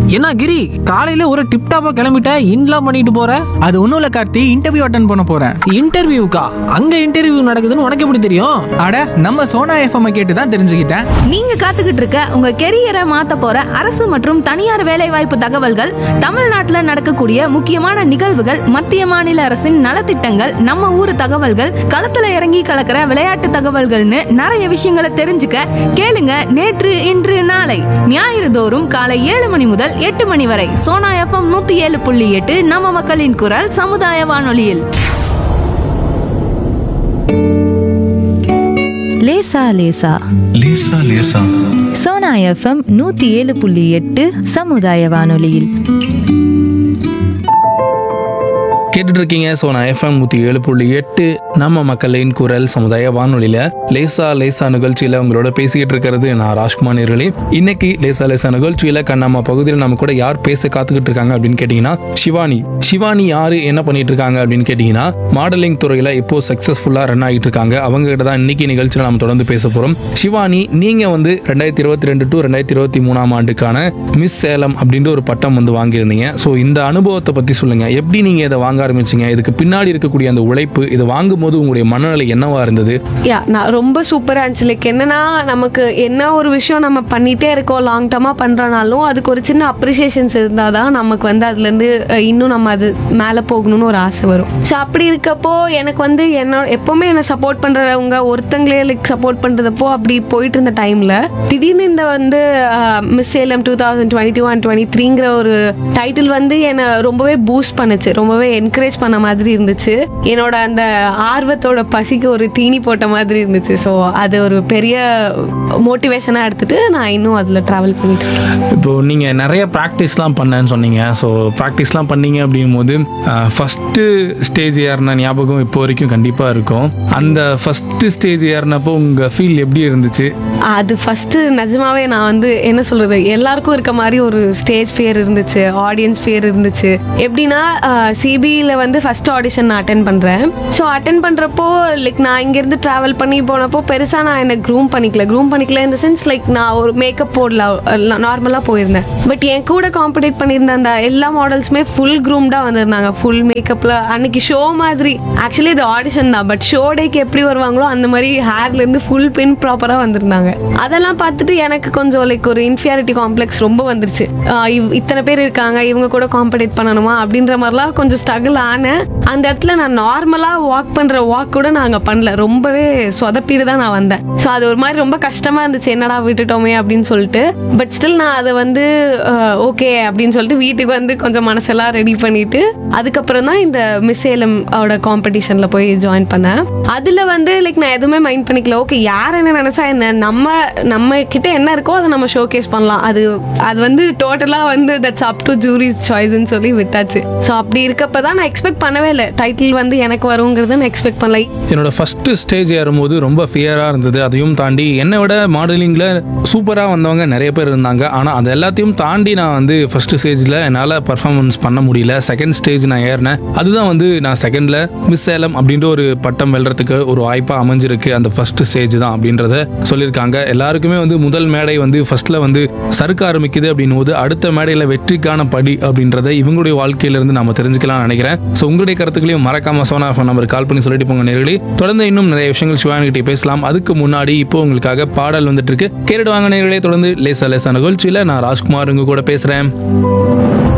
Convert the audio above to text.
என்ன கிரி காலையில ஒரு டிப் டாப்பா கிளம்பிட்ட இன்லாம் பண்ணிட்டு போற அது ஒன்றும் இல்லை கார்த்தி இன்டர்வியூ அட்டன் பண்ண போகிறேன் இன்டர்வியூக்கா அங்க இன்டர்வியூ நடக்குதுன்னு உனக்கு எப்படி தெரியும் அட நம்ம சோனா எஃப்எம் கேட்டு தான் தெரிஞ்சுக்கிட்டேன் நீங்க காத்துக்கிட்டு இருக்க உங்க கெரியரை மாத்த போற அரசு மற்றும் தனியார் வேலைவாய்ப்பு தகவல்கள் தமிழ்நாட்டுல நடக்கக்கூடிய முக்கியமான நிகழ்வுகள் மத்திய மாநில அரசின் நலத்திட்டங்கள் நம்ம ஊர் தகவல்கள் களத்துல இறங்கி கலக்கிற விளையாட்டு தகவல்கள்னு நிறைய விஷயங்களை தெரிஞ்சுக்க கேளுங்க நேற்று இன்று நாளை ஞாயிறு தோறும் காலை ஏழு மணி முதல் எட்டு மணி வரை சோனா எஃப்எம் நூத்தி ஏழு புள்ளி எட்டு நம்ம மக்களின் குரல் சமுதாய வானொலியில் லேசா லேசா லேசா லேசா சோனா எஃப்எம் நூத்தி ஏழு புள்ளி எட்டு சமுதாய வானொலியில் கேட்டுட்டு இருக்கீங்க ஸோ நான் எஃப்எம் நூற்றி ஏழு புள்ளி எட்டு நம்ம மக்களின் குரல் சமுதாய வானொலியில் லேசா லேசா நிகழ்ச்சியில் உங்களோட பேசிக்கிட்டு இருக்கிறது நான் ராஜ்குமார் நேர்களே இன்னைக்கு லேசா லேசா நிகழ்ச்சியில் கண்ணம்மா பகுதியில் நம்ம கூட யார் பேச காத்துக்கிட்டு இருக்காங்க அப்படின்னு கேட்டிங்கன்னா சிவானி சிவானி யார் என்ன பண்ணிட்டு இருக்காங்க அப்படின்னு கேட்டிங்கன்னா மாடலிங் துறையில் இப்போ சக்ஸஸ்ஃபுல்லாக ரன் ஆகிட்டு இருக்காங்க அவங்க கிட்ட தான் இன்னைக்கு நிகழ்ச்சியில் நம்ம தொடர்ந்து பேச போகிறோம் சிவானி நீங்கள் வந்து ரெண்டாயிரத்தி இருபத்தி ரெண்டு டு ரெண்டாயிரத்தி இருபத்தி மூணாம் ஆண்டுக்கான மிஸ் சேலம் அப்படின்ற ஒரு பட்டம் வந்து வாங்கியிருந்தீங்க ஸோ இந்த அனுபவத்தை பற்றி சொல்லுங்கள் எப்படி நீங்கள் இதை வாங்க ஆரம்பிச்சீங்க இதுக்கு பின்னாடி இருக்கக்கூடிய அந்த உழைப்பு இதை வாங்கும்போது உங்களுடைய மனநிலை என்னவா இருந்தது யா நான் ரொம்ப சூப்பராக இருந்துச்சு லைக் என்னன்னா நமக்கு என்ன ஒரு விஷயம் நம்ம பண்ணிட்டே இருக்கோம் லாங் டர்மாக பண்ணுறனாலும் அதுக்கு ஒரு சின்ன அப்ரிசியேஷன்ஸ் இருந்தால் தான் நமக்கு வந்து அதுலேருந்து அஹ், இன்னும் நம்ம அது மேலே போகணும்னு ஒரு ஆசை வரும் ஸோ அப்படி இருக்கப்போ எனக்கு வந்து என்னோட எப்போவுமே என்னை சப்போர்ட் பண்ணுறவங்க ஒருத்தங்களே லைக் சப்போர்ட் பண்ணுறதப்போ அப்படி போயிட்டு இருந்த டைமில் திடீர்னு இந்த வந்து miss Salem two thousand twenty two and twenty த்ரீங்கிற ஒரு டைட்டில் வந்து என்னை ரொம்பவே பூஸ்ட் பண்ணுச்சு ரொம்பவே என்கரேஜ் பண்ண மாதிரி இருந்துச்சு என்னோட அந்த ஆர்வத்தோட பசிக்கு ஒரு தீனி போட்ட மாதிரி இருந்துச்சு ஸோ அது ஒரு பெரிய மோட்டிவேஷனாக எடுத்துட்டு நான் இன்னும் அதில் ட்ராவல் பண்ணிட்டு இருக்கேன் இப்போ நீங்கள் நிறைய ப்ராக்டிஸ்லாம் பண்ணேன்னு சொன்னீங்க ஸோ ப்ராக்டிஸ்லாம் பண்ணீங்க அப்படிங்கும் போது ஃபஸ்ட்டு ஸ்டேஜ் ஏறின ஞாபகம் இப்போ வரைக்கும் கண்டிப்பாக இருக்கும் அந்த ஃபஸ்ட்டு ஸ்டேஜ் ஏறினப்போ உங்கள் ஃபீல் எப்படி இருந்துச்சு அது ஃபஸ்ட்டு நிஜமாவே நான் வந்து என்ன சொல்கிறது எல்லாருக்கும் இருக்க மாதிரி ஒரு ஸ்டேஜ் ஃபியர் இருந்துச்சு ஆடியன்ஸ் ஃபியர் இருந்துச்சு எப்படின்னா சிபியில் வந்து ஃபஸ்ட் ஆடிஷன் நான் அட்டன் பண்ணுறேன் ஸோ அட்டன் பண்ணுறப்போ லைக் நான் இங்கேருந்து ட்ராவல் பண்ணி போனப்போ பெருசாக நான் என்னை க்ரூம் பண்ணிக்கல க்ரூம் பண்ணிக்கல இந்த சென்ஸ் லைக் நான் ஒரு மேக்கப் போடல நார்மலாக போயிருந்தேன் பட் என் கூட காம்படேட் பண்ணியிருந்த அந்த எல்லா மாடல்ஸுமே ஃபுல் க்ரூம்டாக வந்திருந்தாங்க ஃபுல் மேக்கப்பில் அன்னைக்கு ஷோ மாதிரி ஆக்சுவலி இது ஆடிஷன் தான் பட் ஷோ டேக்கு எப்படி வருவாங்களோ அந்த மாதிரி ஹேர்லேருந்து ஃபுல் பின் ப்ராப்பராக வந்திருந்தாங்க அதெல்லாம் பார்த்துட்டு எனக்கு கொஞ்சம் லைக் ஒரு இன்ஃபியாரிட்டி காம்ப்ளெக்ஸ் ரொம்ப வந்துருச்சு ஆஹ் இவ்- இத்தனை பேர் இருக்காங்க இவங்க கூட காம்படேட் பண்ணணுமா அப்படின்ற மாதிரிலாம் கொஞ்சம் ஸ்ட்ரகிள் ஆனேன் அந்த இடத்துல நான் நார்மலாக வாக் பண்ணுற வாக் கூட நான் அங்கே பண்ணல ரொம்பவே சொதப்பிட்டு தான் நான் வந்தேன் ஸோ அது ஒரு மாதிரி ரொம்ப கஷ்டமாக இருந்துச்சு என்னடா விட்டுட்டோமே அப்படின்னு சொல்லிட்டு பட் ஸ்டில் நான் அதை வந்து ஓகே அப்படின்னு சொல்லிட்டு வீட்டுக்கு வந்து கொஞ்சம் மனசெல்லாம் ரெடி பண்ணிட்டு அதுக்கப்புறம் தான் இந்த மிஸ் சேலம் ஓட காம்படிஷனில் போய் ஜாயின் பண்ணேன் அதில் வந்து லைக் நான் எதுவுமே மைண்ட் பண்ணிக்கல ஓகே யார் என்ன நினச்சா என்ன நம்ம நம்ம கிட்ட என்ன இருக்கோ அதை நம்ம ஷோகேஸ் பண்ணலாம் அது அது வந்து டோட்டலாக வந்து தட்ஸ் அப் டு ஜூரி சாய்ஸ்ன்னு சொல்லி விட்டாச்சு ஸோ அப்படி இருக்கப்ப தான் நான் எக்ஸ்பெக்ட் பண்ணவே இல்லை டைட்டில் வந்து எனக்கு வருங்கிறத நான் எக்ஸ்பெக்ட் பண்ணல என்னோட ஃபர்ஸ்ட் ஸ்டேஜ் ஏறும்போது ரொம்ப ஃபியராக இருந்தது அதையும் தாண்டி என்னை விட மாடலிங்கில் சூப்பராக வந்தவங்க நிறைய பேர் இருந்தாங்க ஆனால் அது எல்லாத்தையும் தாண்டி நான் வந்து ஃபர்ஸ்ட் ஸ்டேஜில் என்னால் பர்ஃபார்மன்ஸ் பண்ண முடியல செகண்ட் ஸ்டேஜ் நான் ஏறினேன் அதுதான் வந்து நான் செகண்டில் மிஸ் சேலம் அப்படின்ற ஒரு பட்டம் வெல்றதுக்கு ஒரு வாய்ப்பாக அமைஞ்சிருக்கு அந்த ஃபர்ஸ்ட் ஸ்டேஜ் தான் அப்படின்றத சொல்லியிருக்காங்க எல்லாருக்குமே வந்து முதல் மேடை வந்து ஃபர்ஸ்ட்ல வந்து சறுக்க ஆரம்பிக்குது அப்படின்னும் போது அடுத்த மேடையில் வெற்றிக்கான படி அப்படின்றத இவங்களுடைய வாழ்க்கையிலிருந்து நம்ம தெரிஞ்சுக்கலாம்னு நினைக்கிறேன் ஸோ உங்களுடைய கருத்துக்களையும் மறக்காம சோனா ஃபோன் நம்பர் கால் பண்ணி சொல்லிட்டு போங்க நேர்களே தொடர்ந்து இன்னும் நிறைய விஷயங்கள் சிவானிகிட்டே பேசலாம் அதுக்கு முன்னாடி இப்போ உங்களுக்காக பாடல் வந்துட்டு இருக்கு கேட்டுட்டு வாங்க நேர்களே தொடர்ந்து லேசா லேசா நிகழ்ச்சியில் நான் ராஜ்குமார் உங்க கூட பேசுறேன்